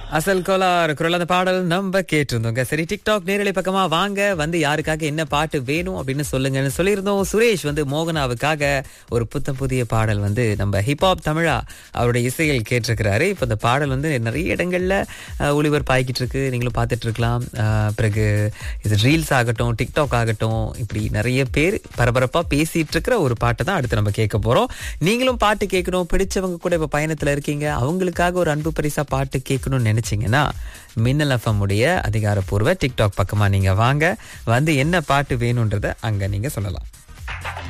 அசல் கோலார் குரல் அந்த பாடல் நம்ம கேட்டிருந்தோங்க சரி டிக்டாக் நேரலை பக்கமா வாங்க வந்து யாருக்காக என்ன பாட்டு வேணும் அப்படின்னு சொல்லுங்கன்னு சொல்லியிருந்தோம் சுரேஷ் வந்து மோகனாவுக்காக ஒரு புத்தம் புதிய பாடல் வந்து நம்ம ஹிப்ஹாப் தமிழா அவருடைய இசையில் கேட்டிருக்கிறாரு இப்போ இந்த பாடல் வந்து நிறைய இடங்கள்ல அஹ், ஒளிபரப்பாகிட்டு இருக்கு நீங்களும் பார்த்துட்டு இருக்கலாம் அஹ், பிறகு இது ரீல்ஸ் ஆகட்டும் டிக்டாக் ஆகட்டும் இப்படி நிறைய பேர் பரபரப்பா பேசிட்டு இருக்கிற ஒரு பாட்டை தான் அடுத்து நம்ம கேட்க போறோம் நீங்களும் பாட்டு கேட்கணும் பிடிச்சவங்க கூட இப்ப பயணத்துல இருக்கீங்க அவங்களுக்காக ஒரு அன்பு பரிசா பாட்டு கேட்கணும்னு நினைச்சீங்கன்னா மின்னல் எஃப்எம் உடைய அதிகாரப்பூர்வ டிக்டாக் பக்கமா நீங்க வாங்க வந்து என்ன பாட்டு வேணும்ன்றத அங்க நீங்க சொல்லலாம்